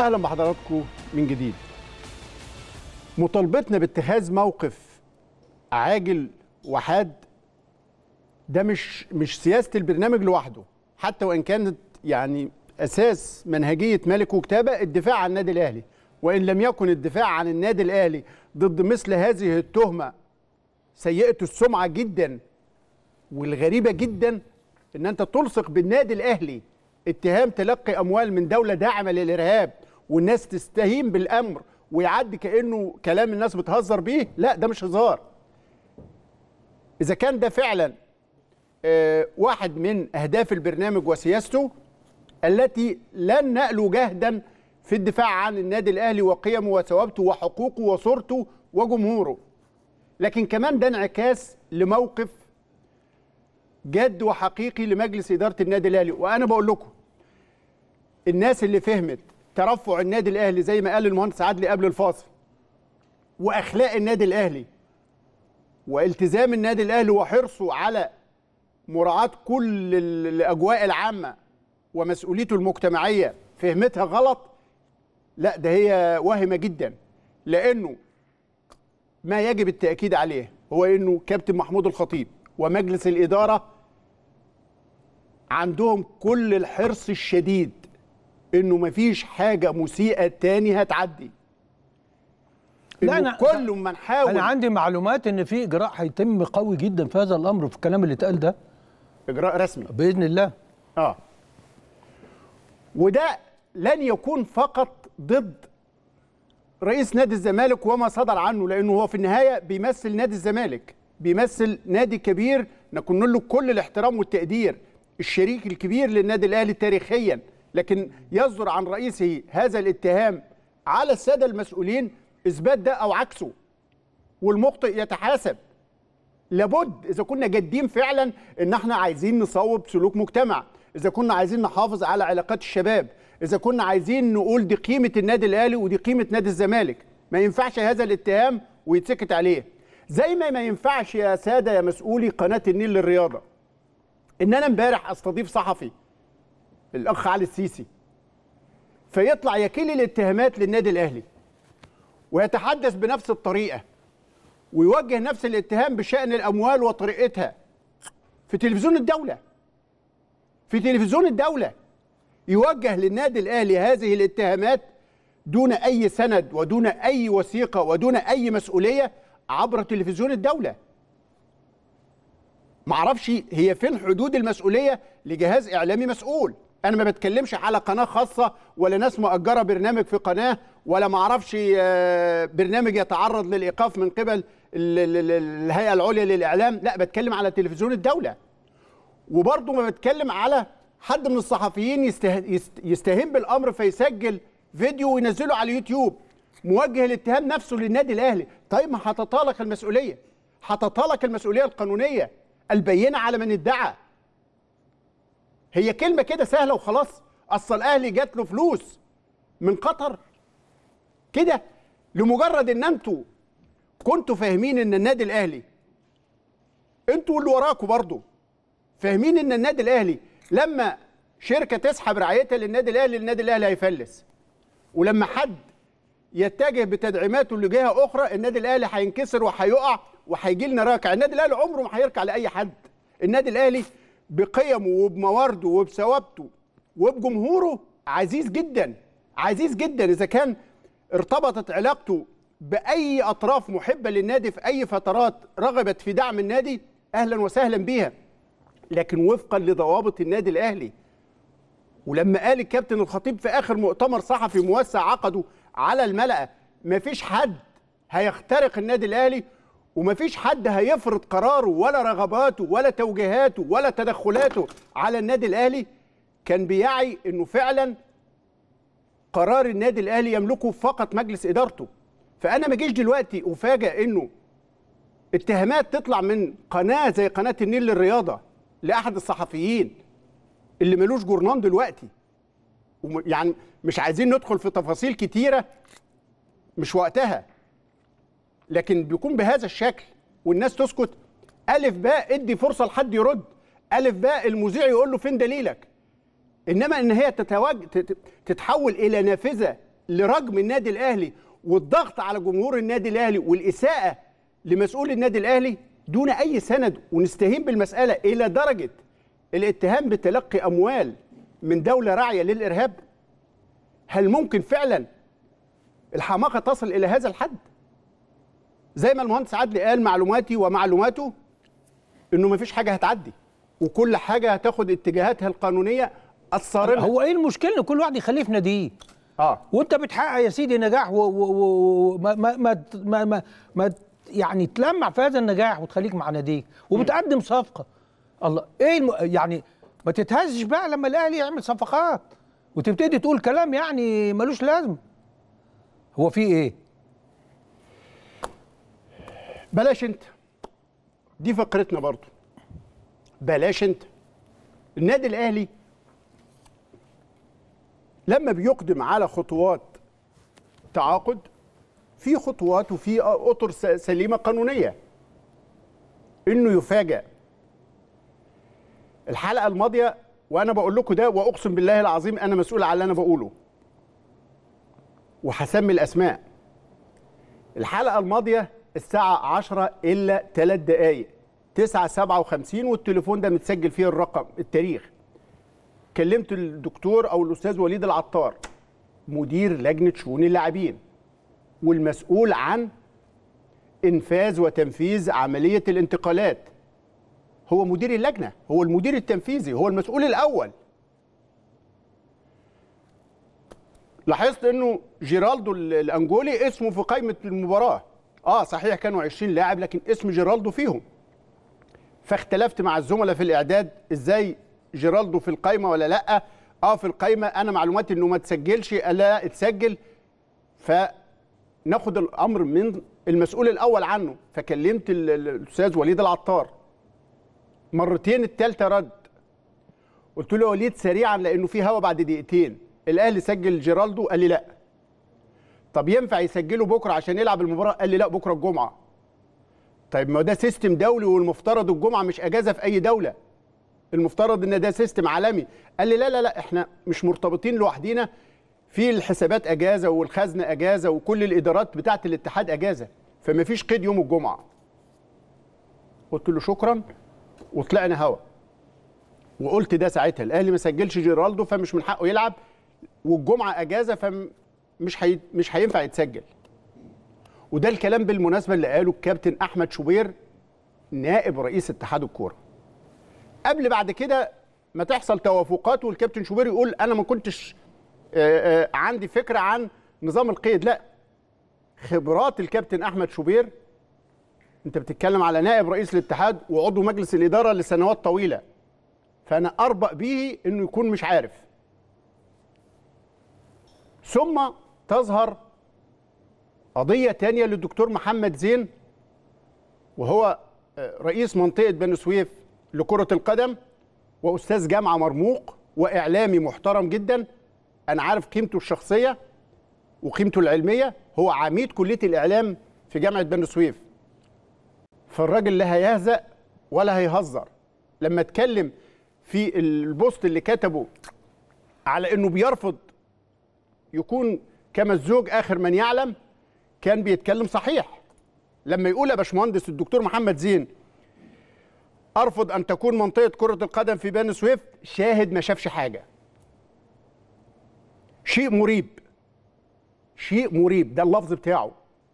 اهلا بحضراتكم من جديد مطالبتنا باتخاذ موقف عاجل وحاد ده مش مش سياسه البرنامج لوحده حتى وان كانت يعني اساس منهجيه ملك وكتابه الدفاع عن النادي الاهلي وان لم يكن الدفاع عن النادي الاهلي ضد مثل هذه التهمه سيئه السمعه جدا والغريبه جدا ان انت تلصق بالنادي الاهلي اتهام تلقي اموال من دوله داعمه للارهاب والناس تستهين بالامر ويعدي كانه كلام الناس بتهزر بيه لا ده مش هزار اذا كان ده فعلا آه، واحد من اهداف البرنامج وسياسته التي لن نألو جهدا في الدفاع عن النادي الاهلي وقيمه وثوابته وحقوقه وصورته وجمهوره لكن كمان ده انعكاس لموقف جد وحقيقي لمجلس اداره النادي الاهلي وانا بقول لكم الناس اللي فهمت ترفع النادي الاهلي زي ما قال المهندس عدلي قبل الفاصل واخلاق النادي الاهلي والتزام النادي الاهلي وحرصه على مراعاه كل ال- الاجواء العامه ومسؤوليته المجتمعيه فهمتها غلط لا ده هي واهمه جدا لانه ما يجب التاكيد عليه هو انه كابتن محمود الخطيب ومجلس الاداره عندهم كل الحرص الشديد انه مفيش حاجه مسيئه تاني هتعدي لا، إنه أنا- كل ما نحاول انا عندي معلومات ان في اجراء هيتم قوي جدا في هذا الامر في الكلام اللي اتقال ده اجراء رسمي باذن الله اه وده لن يكون فقط ضد رئيس نادي الزمالك وما صدر عنه لانه هو في النهايه بيمثل نادي الزمالك بيمثل نادي كبير نكون له كل الاحترام والتقدير الشريك الكبير للنادي الاهلي تاريخيا لكن يصدر عن رئيسه هذا الاتهام على الساده المسؤولين اثبات ده او عكسه والمخطئ يتحاسب لابد اذا كنا جادين فعلا ان احنا عايزين نصوب سلوك مجتمع اذا كنا عايزين نحافظ على علاقات الشباب اذا كنا عايزين نقول دي قيمه النادي الاهلي ودي قيمه نادي الزمالك ما ينفعش هذا الاتهام ويتسكت عليه زي ما ما ينفعش يا ساده يا مسؤولي قناه النيل للرياضه ان انا امبارح استضيف صحفي الاخ علي السيسي فيطلع يكيل الاتهامات للنادي الاهلي ويتحدث بنفس الطريقه ويوجه نفس الاتهام بشأن الأموال وطريقتها في تلفزيون الدولة في تلفزيون الدولة يوجه للنادي الأهلي هذه الاتهامات دون أي سند ودون أي وثيقة ودون أي مسؤولية عبر تلفزيون الدولة معرفش هي فين حدود المسؤولية لجهاز إعلامي مسؤول أنا ما بتكلمش على قناة خاصة ولا ناس مؤجرة برنامج في قناة ولا معرفش آه، برنامج يتعرض للإيقاف من قبل ال- ال- ال- الهيئة العليا للإعلام لا بتكلم على تلفزيون الدولة وبرضه ما بتكلم على حد من الصحفيين يسته... يست... يستهين بالامر فيسجل فيديو وينزله على اليوتيوب موجه الاتهام نفسه للنادي الاهلي طيب ما هتطالك المسؤوليه هتطالك المسؤوليه القانونيه البينه على من ادعى هي كلمه كده سهله وخلاص اصل الاهلي جات له فلوس من قطر كده لمجرد ان انتوا كنتوا فاهمين ان النادي الاهلي انتوا اللي وراكوا برضه فاهمين ان النادي الاهلي لما شركه تسحب رعايتها للنادي الاهلي النادي الاهلي هيفلس ولما حد يتجه بتدعيماته لجهه اخرى النادي الاهلي هينكسر وهيقع وهيجي لنا راكع النادي الاهلي عمره ما هيركع لاي حد النادي الاهلي بقيمه وبموارده وبثوابته وبجمهوره عزيز جدا عزيز جدا اذا كان ارتبطت علاقته باي اطراف محبه للنادي في اي فترات رغبت في دعم النادي اهلا وسهلا بيها لكن وفقا لضوابط النادي الاهلي ولما قال الكابتن الخطيب في اخر مؤتمر صحفي موسع عقده على الملأ مفيش حد هيخترق النادي الاهلي ومفيش حد هيفرض قراره ولا رغباته ولا توجيهاته ولا تدخلاته على النادي الاهلي كان بيعي انه فعلا قرار النادي الاهلي يملكه فقط مجلس ادارته فانا ما جيش دلوقتي افاجئ انه اتهامات تطلع من قناه زي قناه النيل للرياضه لاحد الصحفيين اللي ملوش جورنان دلوقتي وم- يعني مش عايزين ندخل في تفاصيل كتيره مش وقتها لكن بيكون بهذا الشكل والناس تسكت الف باء ادي فرصه لحد يرد الف باء المذيع يقول له فين دليلك انما ان هي تتوج... تت- تتحول الى نافذه لرجم النادي الاهلي والضغط على جمهور النادي الاهلي والاساءه لمسؤول النادي الاهلي دون اي سند ونستهين بالمساله الى درجه الاتهام بتلقي اموال من دوله راعيه للارهاب هل ممكن فعلا الحماقه تصل الى هذا الحد زي ما المهندس عدلي قال معلوماتي ومعلوماته انه مفيش حاجه هتعدي وكل حاجه هتاخد اتجاهاتها القانونيه الصارمه هو ايه المشكله ان كل واحد يخليه في ناديه اه وانت بتحقق يا سيدي نجاح وما ما ما ما ما ما يعني تلمع في هذا النجاح وتخليك مع ناديك وبتقدم صفقه الله ايه الم... يعني ما تتهزش بقى لما الاهلي يعمل صفقات وتبتدي تقول كلام يعني ملوش لازمه هو في ايه بلاش انت دي فقرتنا برضو بلاش انت النادي الاهلي لما بيقدم على خطوات تعاقد في خطوات وفي اطر س- سليمه قانونيه انه يفاجأ الحلقه الماضيه وانا بقول لكم ده واقسم بالله العظيم انا مسؤول على اللي انا بقوله وهسمي الاسماء الحلقه الماضيه الساعه 10 الا 3 دقائق 9 57 والتليفون ده متسجل فيه الرقم التاريخ كلمت الدكتور او الاستاذ وليد العطار مدير لجنه شؤون اللاعبين والمسؤول عن انفاذ وتنفيذ عمليه الانتقالات هو مدير اللجنه هو المدير التنفيذي هو المسؤول الاول لاحظت انه جيرالدو ال- الانجولي اسمه في قائمه المباراه اه صحيح كانوا 20 لاعب لكن اسم جيرالدو فيهم فاختلفت مع الزملاء في الاعداد ازاي جيرالدو في القائمه ولا لا اه في القائمه انا معلوماتي انه ما تسجلش لا اتسجل فناخد الامر من المسؤول الاول عنه فكلمت ال- ال- الاستاذ وليد العطار مرتين الثالثه رد قلت له يا وليد سريعا لانه في هوا بعد دقيقتين الاهلي سجل جيرالدو قال لي لا طب ينفع يسجله بكره عشان يلعب المباراه قال لي لا بكره الجمعه طيب ما ده سيستم دولي والمفترض الجمعه مش اجازه في اي دوله المفترض ان ده سيستم عالمي قال لي لا لا لا احنا مش مرتبطين لوحدينا في الحسابات اجازه والخزنه اجازه وكل الادارات بتاعه الاتحاد اجازه فما فيش قيد يوم الجمعه قلت له شكرا وطلعنا هوا وقلت ده ساعتها الاهلي ما سجلش جيرالدو فمش من حقه يلعب والجمعه اجازه فمش هي مش هينفع يتسجل وده الكلام بالمناسبه اللي قاله الكابتن احمد شوبير نائب رئيس اتحاد الكوره قبل بعد كده ما تحصل توافقات والكابتن شوبير يقول انا ما كنتش آه، آه، عندي فكره عن نظام القيد لا خبرات الكابتن احمد شوبير انت بتتكلم على نائب رئيس الاتحاد وعضو مجلس الاداره لسنوات طويله فانا اربأ به انه يكون مش عارف ثم تظهر قضيه تانية للدكتور محمد زين وهو آه، رئيس منطقه بني سويف لكره القدم واستاذ جامعه مرموق واعلامي محترم جدا انا عارف قيمته الشخصيه وقيمته العلميه هو عميد كليه الاعلام في جامعه بني سويف فالراجل لا هيهزأ ولا هيهزر لما اتكلم في البوست اللي كتبه على انه بيرفض يكون كما الزوج اخر من يعلم كان بيتكلم صحيح لما يقول يا باشمهندس الدكتور محمد زين ارفض ان تكون منطقه كره القدم في بني سويف شاهد ما شافش حاجه شيء مريب شيء مريب ده اللفظ بتاعه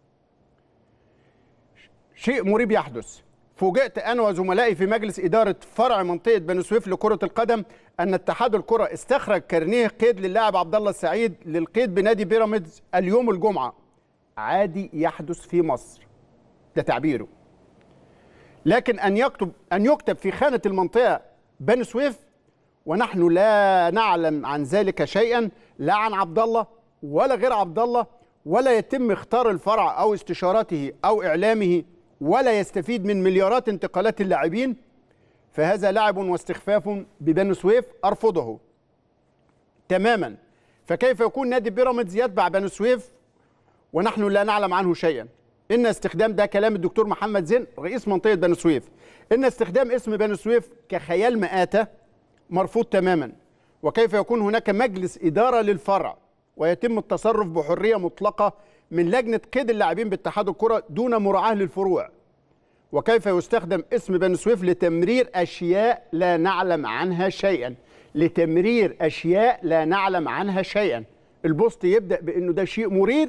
شيء مريب يحدث فوجئت انا وزملائي في مجلس اداره فرع منطقه بني سويف لكره القدم ان اتحاد الكره استخرج كارنيه قيد للاعب عبد الله السعيد للقيد بنادي بيراميدز اليوم الجمعه عادي يحدث في مصر ده تعبيره لكن ان يكتب ان يكتب في خانه المنطقه بني سويف ونحن لا نعلم عن ذلك شيئا لا عن عبد الله ولا غير عبد الله ولا يتم اختار الفرع او استشارته او اعلامه ولا يستفيد من مليارات انتقالات اللاعبين فهذا لعب واستخفاف ببني سويف ارفضه تماما فكيف يكون نادي بيراميدز يتبع بني سويف ونحن لا نعلم عنه شيئا ان استخدام ده كلام الدكتور محمد زين رئيس منطقه بني سويف ان استخدام اسم بني سويف كخيال مآتة مرفوض تماما وكيف يكون هناك مجلس اداره للفرع ويتم التصرف بحريه مطلقه من لجنه قيد اللاعبين باتحاد الكره دون مراعاه للفروع وكيف يستخدم اسم بني سويف لتمرير اشياء لا نعلم عنها شيئا لتمرير اشياء لا نعلم عنها شيئا البوست يبدا بانه ده شيء مرير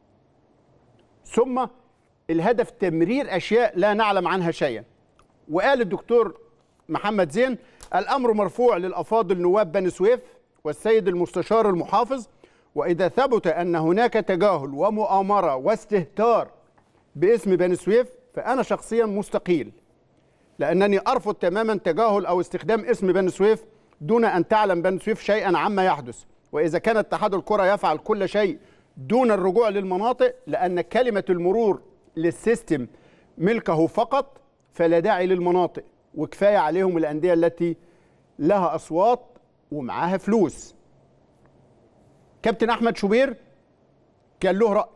ثم الهدف تمرير اشياء لا نعلم عنها شيئا وقال الدكتور محمد زين الامر مرفوع للافاضل نواب بني سويف والسيد المستشار المحافظ واذا ثبت ان هناك تجاهل ومؤامره واستهتار باسم بني سويف فانا شخصيا مستقيل لانني ارفض تماما تجاهل او استخدام اسم بني سويف دون ان تعلم بني سويف شيئا عما يحدث واذا كان اتحاد الكره يفعل كل شيء دون الرجوع للمناطق لان كلمه المرور للسيستم ملكه فقط فلا داعي للمناطق وكفايه عليهم الانديه التي لها اصوات ومعاها فلوس كابتن احمد شوبير كان له راي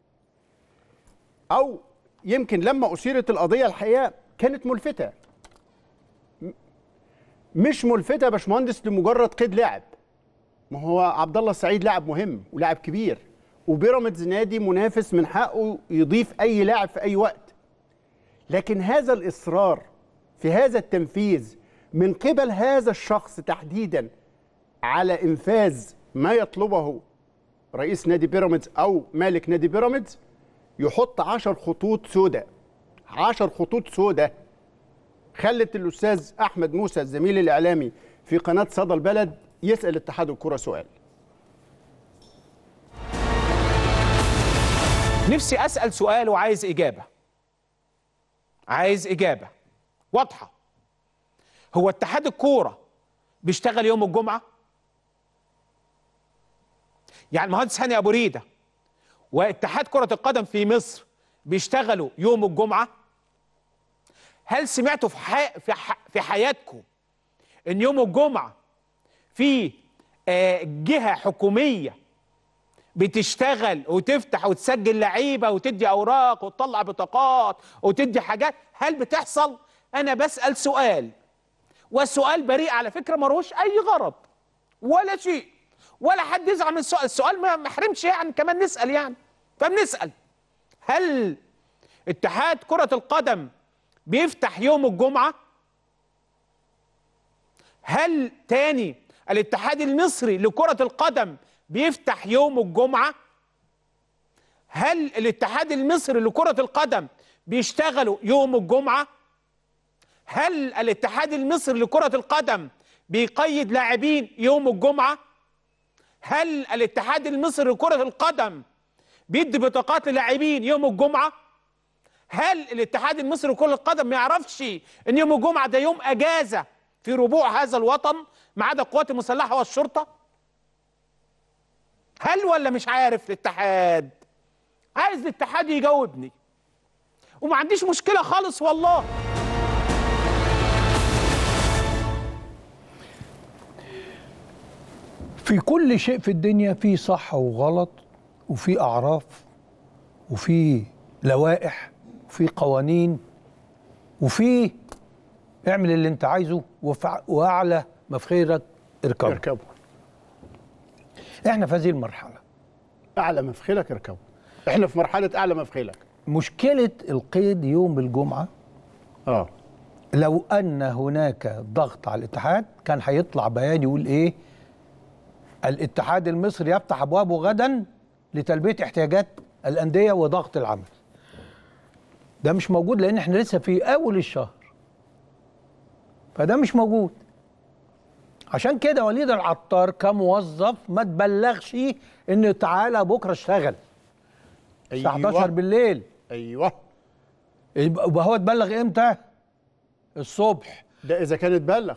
او يمكن لما اثيرت القضيه الحقيقه كانت ملفته م- مش ملفته يا باشمهندس لمجرد قيد لاعب ما هو عبد الله السعيد لاعب مهم ولاعب كبير وبيراميدز نادي منافس من حقه يضيف اي لاعب في اي وقت لكن هذا الاصرار في هذا التنفيذ من قبل هذا الشخص تحديدا على انفاذ ما يطلبه رئيس نادي بيراميدز او مالك نادي بيراميدز يحط عشر خطوط سوداء عشر خطوط سوداء خلت الاستاذ احمد موسى الزميل الاعلامي في قناه صدى البلد يسال اتحاد الكره سؤال نفسي اسال سؤال وعايز اجابه عايز اجابه واضحه هو اتحاد الكوره بيشتغل يوم الجمعه يعني المهندس هاني ابو ريده واتحاد كره القدم في مصر بيشتغلوا يوم الجمعه هل سمعتوا في حي... في, ح... في حياتكم ان يوم الجمعه في آه، جهه حكوميه بتشتغل وتفتح وتسجل لعيبه وتدي اوراق وتطلع بطاقات وتدي حاجات هل بتحصل انا بسال سؤال والسؤال بريء على فكره ملوش اي غرض ولا شيء ولا حد يزعل من السؤال السؤال ما محرمش يعني كمان نسال يعني فبنسال هل اتحاد كره القدم بيفتح يوم الجمعه هل تاني الاتحاد المصري لكرة القدم بيفتح يوم الجمعة هل الاتحاد المصري لكرة القدم بيشتغلوا يوم الجمعة هل الاتحاد المصري لكرة القدم بيقيد لاعبين يوم الجمعة هل الاتحاد المصري لكرة القدم بيدي بطاقات للاعبين يوم الجمعة هل الاتحاد المصري لكرة القدم ما يعرفش ان يوم الجمعة ده يوم اجازة في ربوع هذا الوطن ما عدا القوات المسلحة والشرطة هل ولا مش عارف الاتحاد عايز الاتحاد يجاوبني وما عنديش مشكلة خالص والله في كل شيء في الدنيا في صح وغلط وفي اعراف وفي لوائح وفي قوانين وفي اعمل اللي انت عايزه وفع- واعلى ما في خيرك اركبه اركبوا احنا في هذه المرحله اعلى ما في خيلك اركبوا احنا في مرحله اعلى ما في خيلك مشكله القيد يوم الجمعه اه لو ان هناك ضغط على الاتحاد كان هيطلع بيان يقول ايه الاتحاد المصري يفتح ابوابه غدا لتلبيه احتياجات الانديه وضغط العمل ده مش موجود لان احنا لسه في اول الشهر فده مش موجود عشان كده وليد العطار كموظف ما تبلغش ان تعالى بكره اشتغل الساعه 11 بالليل ايوه يبقى هو اتبلغ امتى الصبح ده اذا كان اتبلغ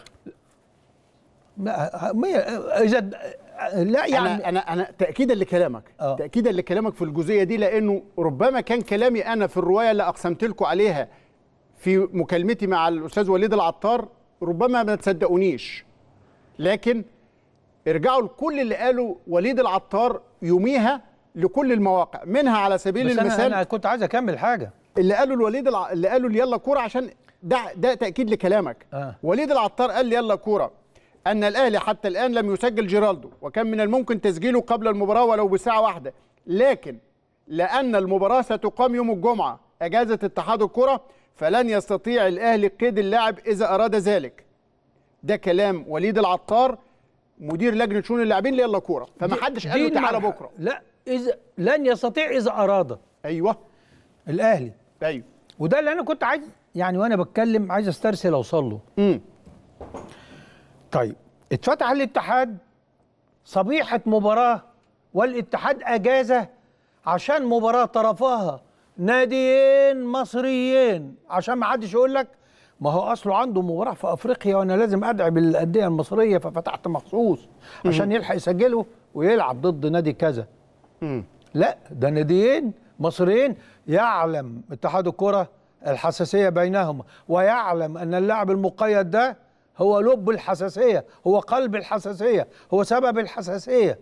ما ما- اذا لا يعني انا انا انا تاكيدا لكلامك آه. تاكيدا لكلامك في الجزئيه دي لانه ربما كان كلامي انا في الروايه اللي اقسمت لكم عليها في مكالمتي مع الاستاذ وليد العطار ربما ما تصدقونيش لكن ارجعوا لكل اللي قاله وليد العطار يوميها لكل المواقع منها على سبيل بس المثال أنا, انا كنت عايز اكمل حاجه اللي قاله الوليد الع... اللي قاله يلا كوره عشان ده ده تاكيد لكلامك آه. وليد العطار قال لي يلا كوره أن الأهلي حتى الآن لم يسجل جيرالدو وكان من الممكن تسجيله قبل المباراة ولو بساعة واحدة لكن لأن المباراة ستقام يوم الجمعة أجازة اتحاد الكرة فلن يستطيع الأهلي قيد اللاعب إذا أراد ذلك ده كلام وليد العطار مدير لجنة شؤون اللاعبين ليلا كورة فما حدش قال له دي تعالى المرحلة. بكرة لا إذا لن يستطيع إذا أراد أيوه الأهلي أيوه وده اللي أنا كنت عايز يعني وأنا بتكلم عايز أسترسل أوصل له امم طيب اتفتح الاتحاد صبيحة مباراة والاتحاد أجازة عشان مباراة طرفها ناديين مصريين عشان ما حدش يقول لك ما هو اصله عنده مباراة في افريقيا وانا لازم ادعم الاندية المصرية ففتحت مخصوص عشان يلحق يسجله ويلعب ضد نادي كذا امم لا ده ناديين مصريين يعلم اتحاد الكرة الحساسية بينهما ويعلم أن اللاعب المقيد ده هو لب الحساسية هو قلب الحساسية هو سبب الحساسية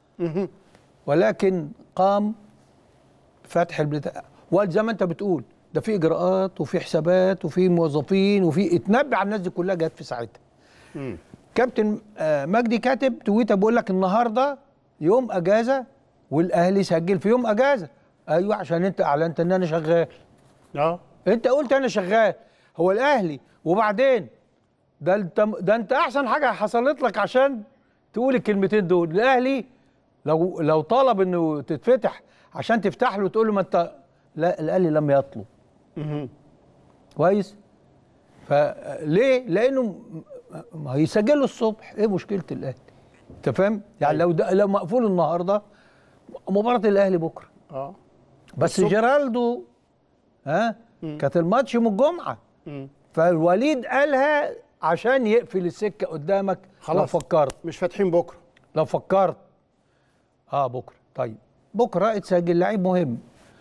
ولكن قام فتح البتاع وزي ما انت بتقول ده في اجراءات وفي حسابات وفي موظفين وفي اتنبع على الناس دي كلها جت في ساعتها كابتن آه، مجدي كاتب تويته بيقول لك النهارده يوم اجازه والاهلي سجل في يوم اجازه ايوه عشان انت اعلنت ان انا شغال اه انت قلت انا شغال هو الاهلي وبعدين ده انت ده انت احسن حاجه حصلت لك عشان تقول الكلمتين دول الاهلي لو لو طلب انه تتفتح عشان تفتح له تقول له ما انت لا الاهلي لم يطلب مهم. كويس فليه لانه م- ما هيسجلوا الصبح ايه مشكله الاهلي انت فاهم يعني لو ده لو مقفول النهارده مباراه الاهلي بكره اه بس الصبح. جيرالدو ها كانت الماتش يوم الجمعه مم. فالوليد قالها عشان يقفل السكه قدامك خلاص. لو فكرت مش فاتحين بكره لو فكرت اه بكره طيب بكره اتسجل لعيب مهم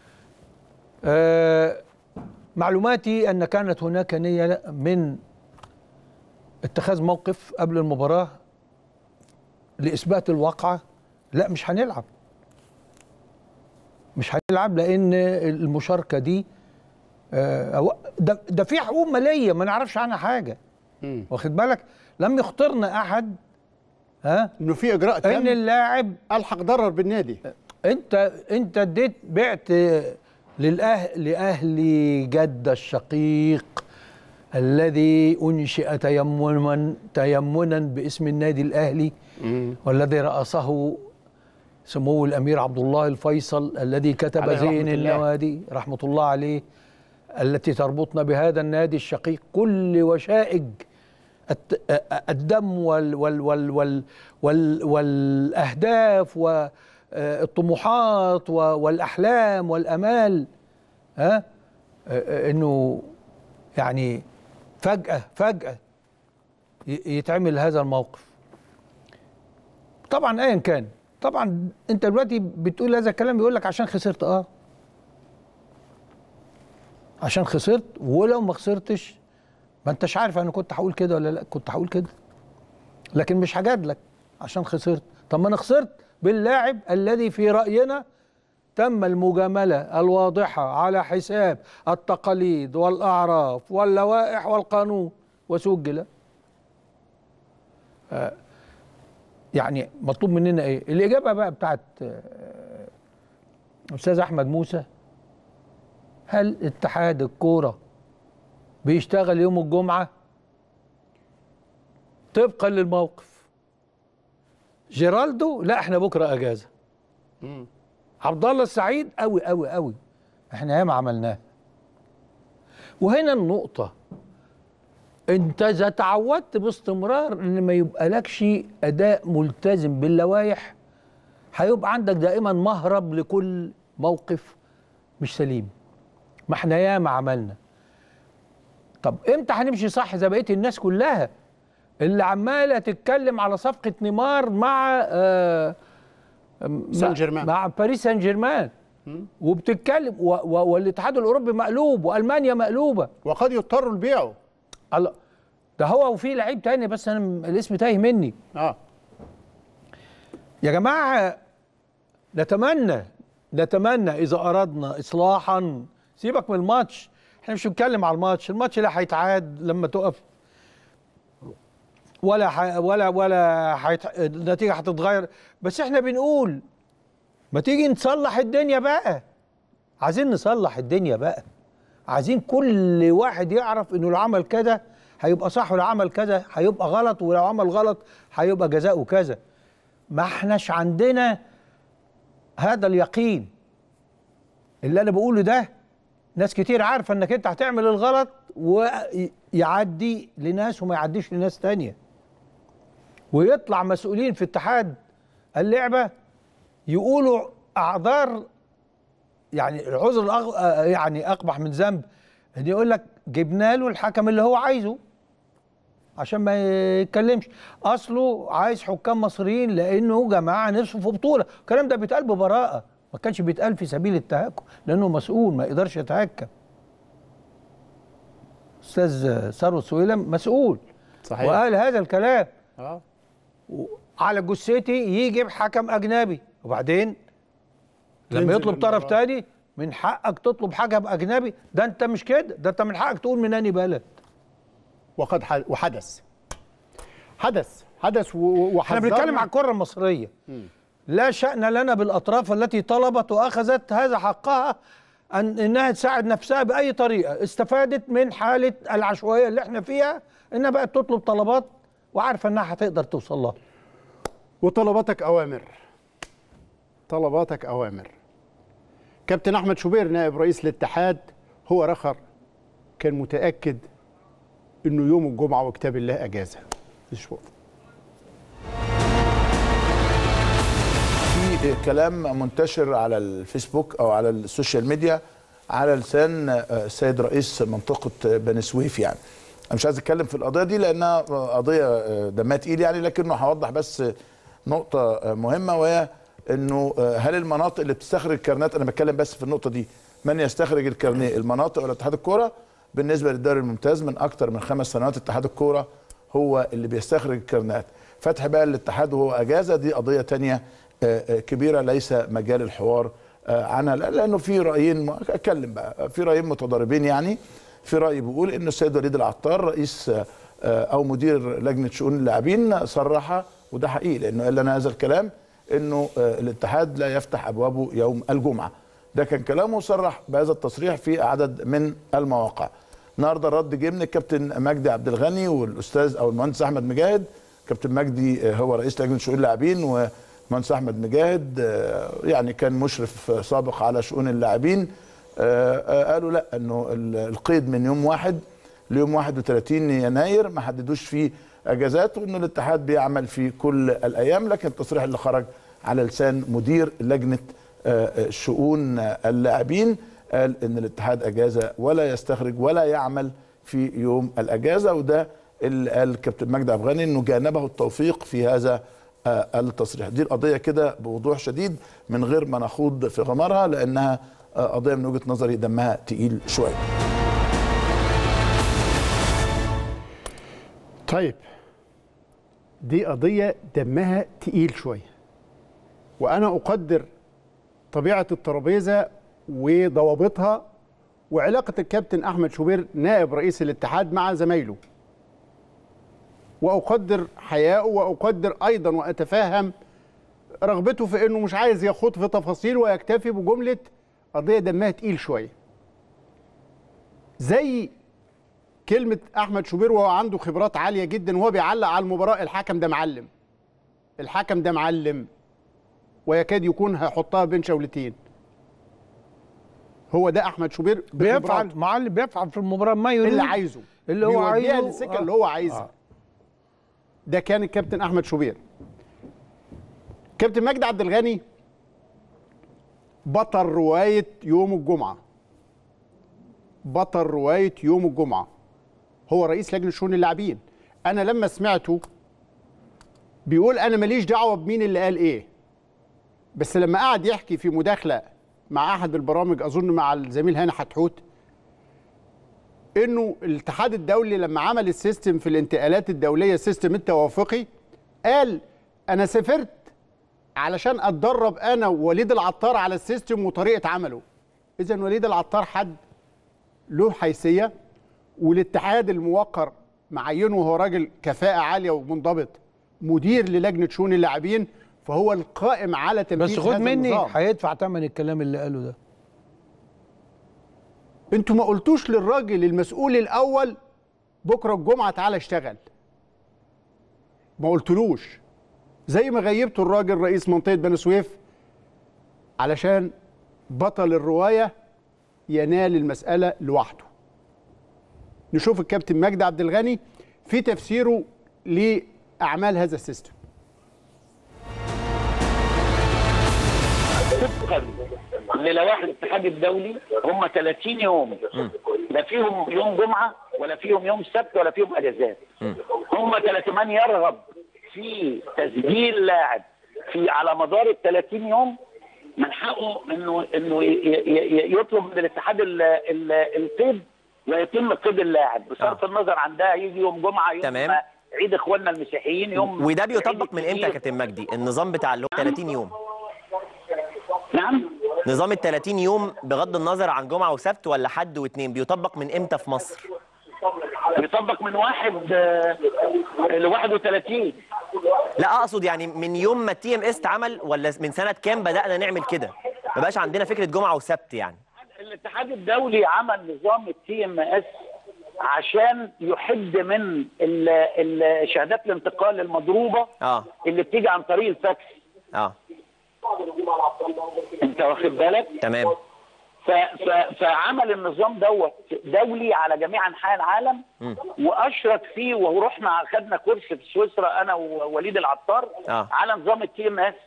آه معلوماتي ان كانت هناك نيه من اتخاذ موقف قبل المباراه لاثبات الواقعه لا مش هنلعب مش هنلعب لان المشاركه دي آه هو- ده ده في حقوق ماليه ما نعرفش عنها حاجه مم. واخد بالك لم يخطرنا احد ها انه في اجراء ان تام اللاعب الحق ضرر بالنادي انت انت اديت بعت للأهل لاهل جده الشقيق الذي انشئ تيمما تيمنا باسم النادي الاهلي والذي راسه سمو الامير عبد الله الفيصل الذي كتب عليه زين رحمة الله. النوادي رحمه الله عليه التي تربطنا بهذا النادي الشقيق كل وشائج الت- الدم وال وال وال وال وال والاهداف والطموحات والاحلام والامال ها انه يعني فجاه فجاه ي- يتعمل هذا الموقف طبعا ايا كان طبعا انت دلوقتي بتقول هذا الكلام بيقول لك عشان خسرت اه عشان خسرت ولو ما خسرتش ما انتش عارف انا كنت هقول كده ولا لا كنت هقول كده لكن مش هجادلك عشان خسرت طب ما انا خسرت باللاعب الذي في راينا تم المجامله الواضحه على حساب التقاليد والاعراف واللوائح والقانون وسجل آه، يعني مطلوب مننا ايه الاجابه بقى بتاعت آه، استاذ احمد موسى هل اتحاد الكوره بيشتغل يوم الجمعه طبقا للموقف جيرالدو لا احنا بكره اجازه عبد الله السعيد قوي قوي قوي احنا ياما عملناه وهنا النقطه انت اذا تعودت باستمرار ان ما يبقى لكش اداء ملتزم باللوائح هيبقى عندك دائما مهرب لكل موقف مش سليم ما احنا ياما عملنا طب امتى هنمشي صح زي بقيه الناس كلها اللي عماله تتكلم على صفقه نيمار مع آه سان جيرمان. مع باريس سان جيرمان وبتتكلم و و والاتحاد الاوروبي مقلوب والمانيا مقلوبه وقد يضطروا لبيعه الله ده هو وفي لعيب تاني بس انا م- الاسم تايه مني اه يا جماعه نتمنى نتمنى اذا اردنا اصلاحا سيبك من الماتش احنا مش بنتكلم على الماتش الماتش لا هيتعاد لما تقف ولا ح... ولا ولا حيت... النتيجه هتتغير بس احنا بنقول ما تيجي نصلح الدنيا بقى عايزين نصلح الدنيا بقى عايزين كل واحد يعرف انه لو عمل كذا هيبقى صح ولو عمل كذا هيبقى غلط ولو عمل غلط هيبقى جزاؤه كذا ما احناش عندنا هذا اليقين اللي انا بقوله ده ناس كتير عارفه انك انت هتعمل الغلط ويعدي لناس وما يعديش لناس تانية ويطلع مسؤولين في اتحاد اللعبه يقولوا اعذار يعني العذر الأغ... آه يعني اقبح من ذنب ان يقول لك جبنا له الحكم اللي هو عايزه عشان ما يتكلمش اصله عايز حكام مصريين لانه جماعه نفسه في بطوله الكلام ده بيتقال ببراءه ما كانش بيتقال في سبيل التهكم لانه مسؤول ما يقدرش يتهكم استاذ ثروت سويلم مسؤول صحيح. وقال هذا الكلام اه على جثتي يجيب حكم اجنبي وبعدين لما تنزل يطلب طرف المباراة. تاني من حقك تطلب حكم اجنبي ده انت مش كده ده انت من حقك تقول من اني بلد وقد ح- وحدث حدث حدث و- و- احنا وحذرنا بنتكلم عن الكره المصريه لا شأن لنا بالاطراف التي طلبت واخذت هذا حقها ان انها تساعد نفسها باي طريقه استفادت من حاله العشوائيه اللي احنا فيها انها بقت تطلب طلبات وعارفه انها هتقدر توصل لها وطلباتك اوامر طلباتك اوامر كابتن احمد شوبير نائب رئيس الاتحاد هو رخر كان متاكد انه يوم الجمعه وكتاب الله اجازه نشوف في كلام منتشر على الفيسبوك او على السوشيال ميديا على لسان آه، السيد رئيس منطقه بني سويف يعني انا مش عايز اتكلم في القضيه دي لانها قضيه آه، دمها تقيل يعني لكنه هوضح بس نقطه آه، مهمه وهي انه آه، هل المناطق اللي بتستخرج الكارنات انا بتكلم بس في النقطه دي من يستخرج الكارنيه المناطق ولا اتحاد الكوره بالنسبه للدوري الممتاز من اكتر من خمس سنوات اتحاد الكوره هو اللي بيستخرج الكارنات فتح بقى الاتحاد وهو اجازه دي قضيه تانية آه، آه، كبيره ليس مجال الحوار آه، عنها لا- لانه في رايين اتكلم بقى في رايين متضاربين يعني في راي بيقول ان السيد وليد العطار رئيس آه، آه، او مدير لجنه شؤون اللاعبين صرح وده حقيقي لانه قال لنا هذا الكلام انه آه، الاتحاد لا يفتح ابوابه يوم الجمعه ده كان كلامه صرح بهذا التصريح في عدد من المواقع النهارده الرد جه من الكابتن مجدي عبد الغني والاستاذ او المهندس احمد مجاهد كابتن مجدي آه، هو رئيس لجنه شؤون اللاعبين والمهندس احمد مجاهد آه، يعني كان مشرف آه، سابق على شؤون اللاعبين آه، آه، قالوا لا انه ال- القيد من يوم واحد ليوم 31 يناير ما حددوش فيه اجازات وانه الاتحاد بيعمل في كل الايام لكن التصريح اللي خرج على لسان مدير لجنه آه، آه، شؤون آه، اللاعبين قال ان الاتحاد اجازه ولا يستخرج ولا يعمل في يوم الاجازه وده اللي قال الكابتن مجدي عبد الغني انه جانبه التوفيق في هذا آه، التصريح دي القضيه كده بوضوح شديد من غير ما نخوض في غمارها لانها آه، قضيه من وجهه نظري دمها تقيل شويه طيب دي قضية دمها تقيل شوية وأنا أقدر طبيعة الترابيزة وضوابطها وعلاقة الكابتن أحمد شوبير نائب رئيس الاتحاد مع زمايله وأقدر حياءه وأقدر أيضا وأتفهم رغبته في أنه مش عايز يخوض في تفاصيل ويكتفي بجملة قضية دمها تقيل شوية زي كلمة أحمد شوبير وهو عنده خبرات عالية جدا وهو بيعلق على المباراة الحكم ده معلم الحكم ده معلم ويكاد يكون هيحطها بين شولتين هو ده أحمد شوبير بيفعل بخبراته. معلم بيفعل في المباراه ما يريد اللي عايزه اللي هو بيوديها عايزه للسكة آه. اللي هو عايزها ده كان الكابتن أحمد شوبير كابتن مجدي عبد الغني بطل رواية يوم الجمعة بطل رواية يوم الجمعة هو رئيس لجنة شؤون اللاعبين أنا لما سمعته بيقول أنا ماليش دعوة بمين اللي قال إيه بس لما قعد يحكي في مداخلة مع أحد البرامج أظن مع الزميل هاني حتحوت انه الاتحاد الدولي لما عمل السيستم في الانتقالات الدوليه السيستم التوافقي قال انا سافرت علشان اتدرب انا ووليد العطار على السيستم وطريقه عمله اذا وليد العطار حد له حيثيه والاتحاد الموقر معينه وهو راجل كفاءه عاليه ومنضبط مدير للجنه شؤون اللاعبين فهو القائم على تنفيذ بس خد هذا مني النظام. هيدفع ثمن الكلام اللي قاله ده انتوا ما قلتوش للراجل المسؤول الاول بكره الجمعه تعالى اشتغل ما قلتلوش زي ما غيبتوا الراجل رئيس منطقه بني سويف علشان بطل الروايه ينال المساله لوحده نشوف الكابتن مجدي عبد الغني في تفسيره لاعمال هذا السيستم طبقا للوائح الاتحاد الدولي هم 30 يوم لا فيهم يوم جمعه ولا فيهم يوم سبت ولا فيهم اجازات هم 30 من يرغب في تسجيل لاعب في على مدار ال 30 يوم من حقه انه انه ي- ي- ي- يطلب من الاتحاد ال- ال- القيد ويتم قيد اللاعب بصرف آه. النظر عن ده يجي يوم جمعه يوم تمام. عيد اخواننا المسيحيين يوم وده عيد بيطبق من امتى يا الكبير. كابتن مجدي النظام بتاع اللي هو 30 يوم نعم نظام ال 30 يوم بغض النظر عن جمعه وسبت ولا حد واثنين بيطبق من امتى في مصر بيطبق من واحد آه، ل 31 لا اقصد يعني من يوم ما التي ام اس اتعمل ولا من سنه كام بدانا نعمل كده ما بقاش عندنا فكره جمعه وسبت يعني الاتحاد الدولي عمل نظام التي ام اس عشان يحد من ال- ال- شهادات الانتقال المضروبه اه اللي بتيجي عن طريق الفاكس اه انت واخد بالك تمام ف ف فعمل النظام دوت دولي على جميع انحاء العالم واشرك فيه ورحنا خدنا كورس في سويسرا انا ووليد العطار آه. على نظام التي ام اس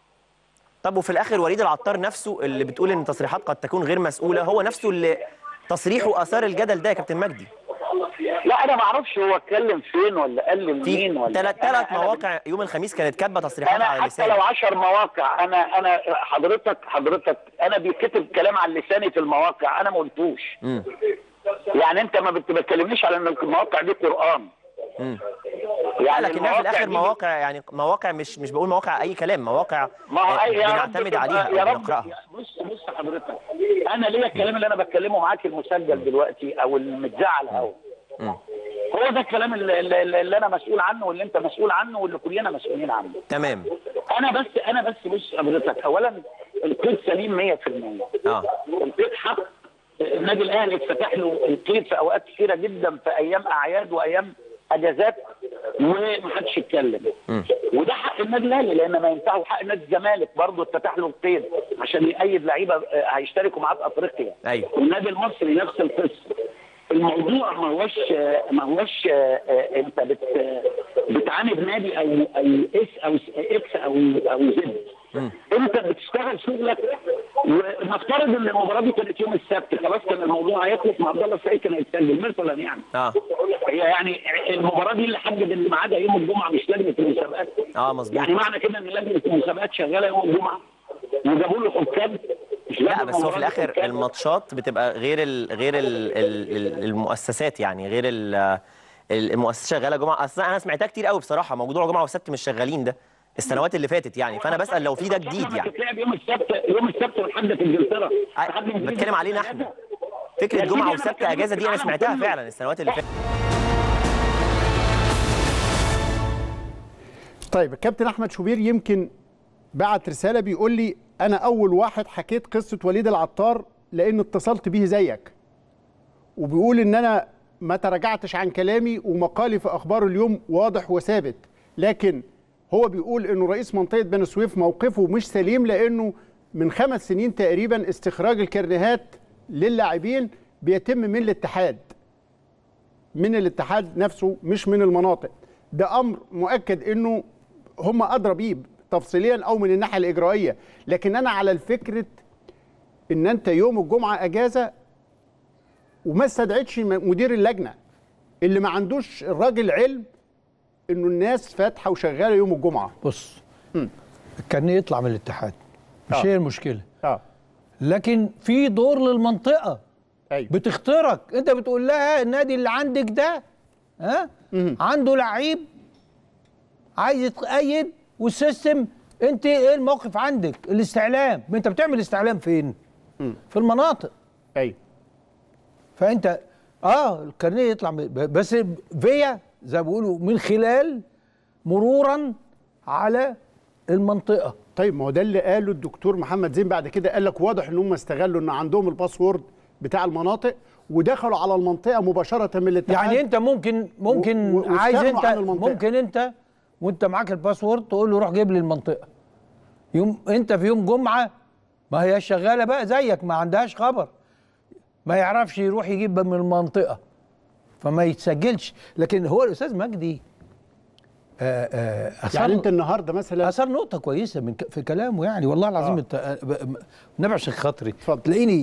طب وفي الاخر وليد العطار نفسه اللي بتقول ان تصريحات قد تكون غير مسؤوله هو نفسه اللي تصريحه اثار الجدل ده يا كابتن مجدي لا انا ما اعرفش هو اتكلم فين ولا قال في لمين ولا ثلاث أنا- ثلاث أنا مواقع يوم الخميس كانت كاتبه تصريحات انا على حتى لو لسانه عشر مواقع انا انا حضرتك حضرتك انا بيتكتب كلام على لساني في المواقع انا ما قلتوش مم. يعني انت ما بت- بتكلمنيش على ان المواقع دي قران مم. يعني لا لكنها في الاخر دي- مواقع يعني مواقع مش مش بقول مواقع اي كلام مواقع ما هو آه، أي- يا رب بنعتمد تبقى- عليها يا أو رب بنقراها يا- بص بص حضرتك انا ليا الكلام اللي انا بتكلمه معاك المسجل دلوقتي او المتذاع على الهواء هو ده الكلام اللي, اللي اللي انا مسؤول عنه واللي انت مسؤول عنه واللي كلنا مسؤولين عنه تمام انا بس انا بس بص حضرتك اولا القيد سليم 100% اه القيد حق النادي الاهلي اتفتح له القيد في اوقات كثيره جدا في ايام اعياد وايام اجازات ومحدش يتكلم وده حق النادي الاهلي لان ما ينفعش حق نادي الزمالك برضه اتفتح له القيد عشان يأيد لعيبه آه، هيشتركوا معاه في افريقيا ايوه والنادي المصري نفس القصه الموضوع ما هوش ما هوش آه، آه، انت بت بتعاند نادي او او اس او اكس او او زد انت بتشتغل شغلك ونفترض ان المباراه دي كانت يوم السبت خلاص كان الموضوع هيخلص مع عبد الله السعيد كان هيتسجل مثلا يعني اه هي يعني المباراه دي اللي حدد ان ميعادها يوم الجمعه مش لجنه المسابقات اه مظبوط يعني معنى كده ان لجنه المسابقات شغاله يوم الجمعه وجابوا له حكام مش لا لجنة بس هو في مباراة الاخر الحكام. الماتشات بتبقى غير ال غير ال ال المؤسسات يعني غير ال المؤسسه شغاله جمعه اصل انا سمعتها كتير قوي بصراحه موضوع جمعه وسبت مش شغالين ده السنوات اللي فاتت يعني فانا بسال لو في ده جديد يعني بتتلعب يوم السبت يوم السبت والحد في انجلترا الاتحاد الإنجليزي بتكلم علينا احنا فكره يا سيدي جمعه أنا وسبت بكلمك اجازه في دي انا العالم سمعتها كله. فعلا السنوات اللي فاتت طيب الكابتن احمد شوبير يمكن بعت رساله بيقول لي انا اول واحد حكيت قصه وليد العطار لان اتصلت بيه زيك وبيقول ان انا ما تراجعتش عن كلامي ومقالي في اخبار اليوم واضح وثابت لكن هو بيقول انه رئيس منطقه بني سويف موقفه مش سليم لانه من خمس سنين تقريبا استخراج الكرنيهات للاعبين بيتم من الاتحاد من الاتحاد نفسه مش من المناطق ده امر مؤكد انه هم ادرى بيه تفصيليا او من الناحيه الاجرائيه لكن انا على الفكره ان انت يوم الجمعه اجازه وما استدعتش م- مدير اللجنه اللي ما عندوش الراجل علم انه الناس فاتحه وشغاله يوم الجمعه بص الكارنيه يطلع من الاتحاد مش آه. هي المشكله اه لكن في دور للمنطقه ايوه بتخترق انت بتقول لها النادي اللي عندك ده ها عنده لعيب عايز يتأيد والسيستم انت ايه الموقف عندك الاستعلام انت بتعمل استعلام فين في المناطق ايوه فانت اه الكارنيه يطلع من- ب- بس فيا زي ما بيقولوا من خلال مرورا على المنطقه طيب ما هو ده اللي قاله الدكتور محمد زين بعد كده قال لك واضح ان هم استغلوا ان عندهم الباسورد بتاع المناطق ودخلوا على المنطقه مباشره من الاتحاد يعني انت ممكن ممكن و- و- عايز واستغنوا انت عن المنطقة. ممكن انت وانت معاك الباسورد تقول له روح جيب لي المنطقه يوم انت في يوم جمعه ما هي شغاله بقى زيك ما عندهاش خبر ما يعرفش يروح يجيب من المنطقه فما يتسجلش لكن هو الاستاذ مجدي آه، آه، أثار يعني انت النهارده مثلا اثار نقطه كويسه من ك- في كلامه يعني والله العظيم آه. انت آه، ب- ب- نبع شيخ خاطري اتفضل. تلاقيني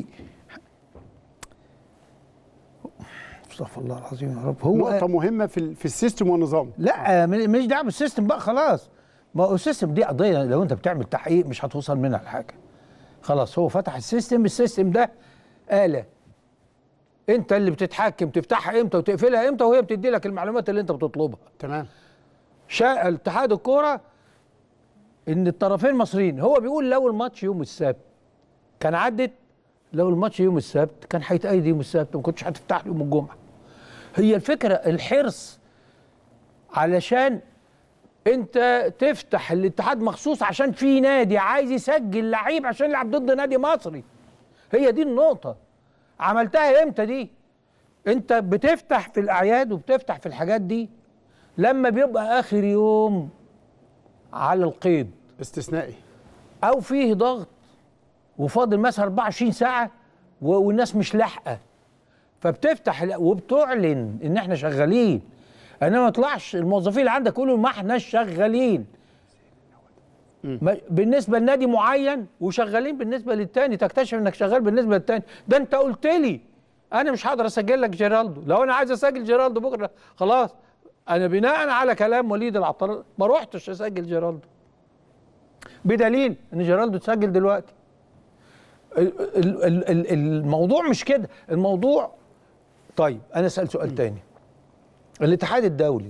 استغفر الله العظيم يا رب هو نقطه مهمه في ال- في السيستم والنظام لا م- مش دعوه بالسيستم بقى خلاص ما هو السيستم دي قضيه لو انت بتعمل تحقيق مش هتوصل منها لحاجه خلاص هو فتح السيستم السيستم ده آلة انت اللي بتتحكم تفتحها امتى وتقفلها امتى وهي بتدي لك المعلومات اللي انت بتطلبها تمام شاء اتحاد الكوره ان الطرفين مصريين هو بيقول لو الماتش يوم السبت كان عدت لو الماتش يوم السبت كان هيتأيد يوم السبت وما كنتش هتفتح له يوم الجمعه هي الفكره الحرص علشان انت تفتح الاتحاد مخصوص عشان في نادي عايز يسجل لعيب عشان يلعب ضد نادي مصري هي دي النقطه عملتها امتى دي انت بتفتح في الاعياد وبتفتح في الحاجات دي لما بيبقى اخر يوم على القيد استثنائي او فيه ضغط وفاضل مثلا 24 ساعه و- والناس مش لاحقه فبتفتح ال- وبتعلن ان احنا شغالين انما ما يطلعش الموظفين اللي عندك يقولوا ما احناش شغالين ما- بالنسبه لنادي معين وشغالين بالنسبه للتاني تكتشف انك شغال بالنسبه للتاني ده انت قلت لي انا مش هقدر اسجل لك جيرالدو لو انا عايز اسجل جيرالدو بكره خلاص انا بناء على كلام وليد العطار ما روحتش اسجل جيرالدو بدليل ان جيرالدو اتسجل دلوقتي ال- ال- ال- ال- الموضوع مش كده الموضوع طيب انا اسال سؤال تاني الاتحاد الدولي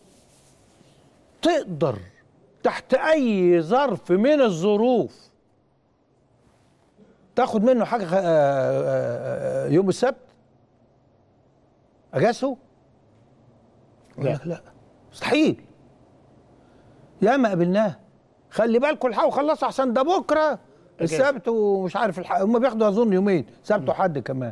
تقدر تحت اي ظرف من الظروف تاخد منه حاجه آه، آه، آه، يوم السبت اجازته لا لا مستحيل يا ما قابلناه خلي بالكم الحقوا خلصوا احسن ده بكره السبت ومش عارف الحق هم بياخدوا اظن يومين سبت وحد كمان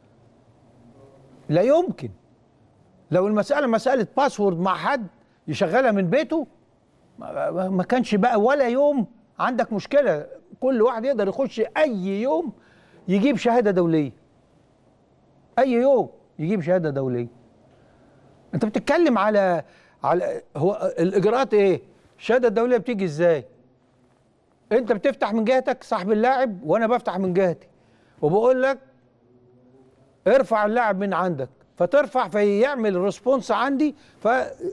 لا يمكن لو المساله مساله باسورد مع حد يشغلها من بيته ما- ما ما كانش بقى ولا يوم عندك مشكله كل واحد يقدر يخش اي يوم يجيب شهاده دوليه اي يوم يجيب شهاده دوليه انت بتتكلم على على هو الاجراءات ايه الشهاده الدوليه بتيجي ازاي انت بتفتح من جهتك صاحب اللاعب وانا بفتح من جهتي وبقول لك ارفع اللاعب من عندك فترفع فيعمل ريسبونس عندي ف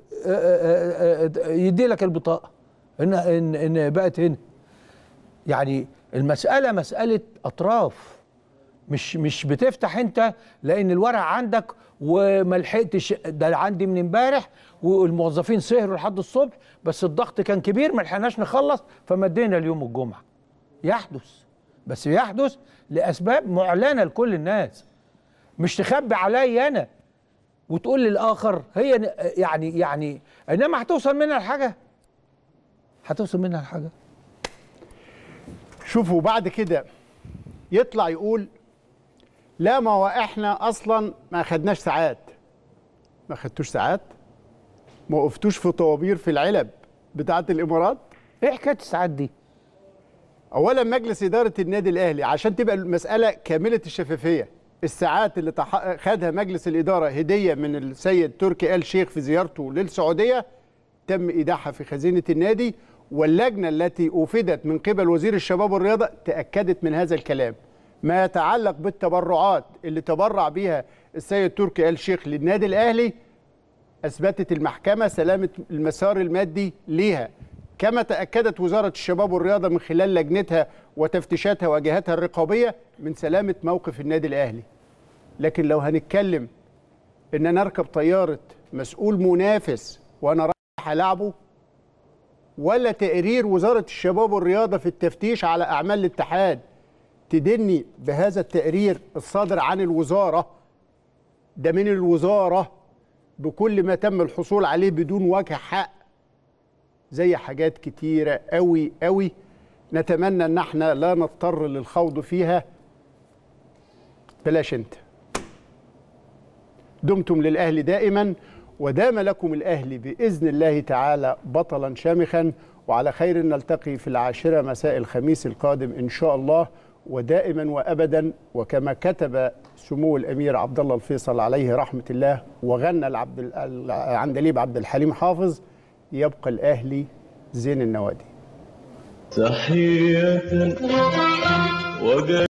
يدي لك البطاقه ان ان ان بقت هنا يعني المساله مساله اطراف مش مش بتفتح انت لان الورق عندك وما لحقتش ده عندي من امبارح والموظفين سهروا لحد الصبح بس الضغط كان كبير ما لحقناش نخلص فمدينا اليوم الجمعه يحدث بس يحدث لاسباب معلنه لكل الناس مش تخبي عليا انا وتقول للاخر هي ن- يعني يعني انما هتوصل منها الحاجه هتوصل منها الحاجه شوفوا بعد كده يطلع يقول لا ما هو احنا اصلا ما خدناش ساعات ما خدتوش ساعات ما وقفتوش في طوابير في العلب بتاعه الامارات ايه حكايه الساعات دي اولا مجلس اداره النادي الاهلي عشان تبقى المساله كامله الشفافيه الساعات اللي تح... خدها مجلس الاداره هديه من السيد تركي آل شيخ في زيارته للسعوديه تم ايداعها في خزينه النادي واللجنه التي افدت من قبل وزير الشباب والرياضه تاكدت من هذا الكلام ما يتعلق بالتبرعات اللي تبرع بها السيد تركي آل شيخ للنادي الاهلي اثبتت المحكمه سلامه المسار المادي ليها كما تاكدت وزاره الشباب والرياضه من خلال لجنتها وتفتيشاتها وجهاتها الرقابيه من سلامه موقف النادي الاهلي لكن لو هنتكلم ان انا اركب طياره مسؤول منافس وانا رايح العبه ولا تقرير وزاره الشباب والرياضه في التفتيش على اعمال الاتحاد تدني بهذا التقرير الصادر عن الوزاره ده من الوزاره بكل ما تم الحصول عليه بدون وجه حق زي حاجات كتيره قوي قوي نتمنى ان احنا لا نضطر للخوض فيها بلاش انت دمتم للاهلي دائما ودام لكم الاهلي باذن الله تعالى بطلا شامخا وعلى خير نلتقي في العاشره مساء الخميس القادم ان شاء الله ودائما وابدا وكما كتب سمو الامير عبد الله الفيصل عليه رحمه الله وغنى العبد العندليب عبد الحليم حافظ يبقى الاهلي زين النوادي تحية وجل